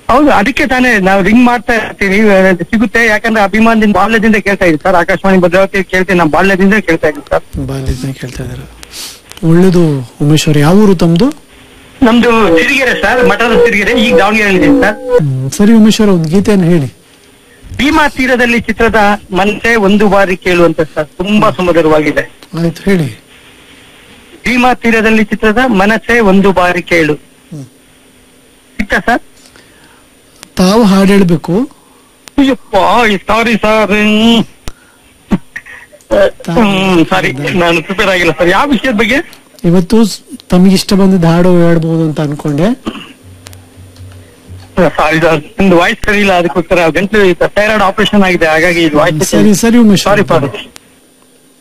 ಹೌದು ಅದಕ್ಕೆ ತಾನೇ ನಾವು ರಿಂಗ್ ಮಾಡ್ತಾ ಇರ್ತೀವಿ ಅದು ಸಿಗುತ್ತೆ ಯಾಕಂದ್ರೆ ಅಭಿಮಾನದಿಂದ ಬಾಲ್ಯದಿಂದ ಕೇಳ್ತಾ ಇದ್ದೀವಿ ಸರ್ ಆಕಾಶವಾಣಿ ಭದ್ರಾವತಿ ಕೇಳ್ತೀನಿ ನಾವು ಬಾಲ್ಯದಿಂದ ಕೇಳ್ತಾ ಇದ್ದೀವಿ ಸರ್ ಬಾಲ್ಯದಿಂದ ಕೇಳ್ತಾ ಇದ್ದಾರೆ ಒಳ್ಳೇದು ಉಮೇಶ್ ಅವ್ರೆ ಯಾವ ಊರು ತಮ್ದು ನಮ್ದು ಸಿರಿಗೆರೆ ಸರ್ ಮಠದ ಸಿರಿಗೆರೆ ಈಗ ದಾವಣಗೆರೆ ಇದ್ದೀವಿ ಸರ್ ಹ್ಮ್, ಸರಿ ಉಮೇಶ್ ಅವ್ರ ಒಂದು ಗೀತೆಯನ್ನು ಹೇಳಿ ಭೀಮಾ ತೀರದಲ್ಲಿ ಚಿತ್ರದ ಮನಸೆ ಒಂದು ಬಾರಿ ಕೇಳುವಂತ ಸರ್ ತುಂಬಾ ಸುಮಧುರವಾಗಿದೆ ಆಯ್ತು ಹೇಳಿ ಭೀಮಾ ತೀರದಲ್ಲಿ ಚಿತ್ರದ ಮನಸೆ ಒಂದು ಬಾರಿ ಕೇಳು ಹ್ಮ್. ಸಿಕ್ಕ ಸರ್ ತಾವು ಹಾಡು ಹೇಳ್ಬೇಕು ಅಯ್ಯಪ್ಪ ಸಾರಿ ಸರ್ ಸಾರಿ ನಾನು ಪ್ರಿಪೇರ್ ಆಗಿಲ್ಲ ಸರ್ ಯಾವ ವಿಷಯದ ಬಗ್ಗೆ ಇವತ್ತು ಸ್- ತಮ್ಗೆ ಇಷ್ಟ ಬಂದಿದ್ದ ಹಾಡು ಹೇಳ್ಬೋದು ಅಂತ ಅನ್ಕೊಂಡೆ ಸಾರಿ ಸರ್ ನಿಮ್ದು ವಾಯ್ಸ್ ಸರಿ ಇಲ್ಲ ಅದಕ್ಕೋಸ್ಕರ ಗಂಟಲು ಥೈರಾಯ್ಡ್ ಆಪರೇಷನ್ ಆಗಿದೆ ಹಾಗಾಗಿ ಇದು ವಾಯ್ಸ್ ಸರಿ ಸರಿ ಉಮೇಶ್ ಸಾರಿ ಅವ್ರೆ. ಫಾರ್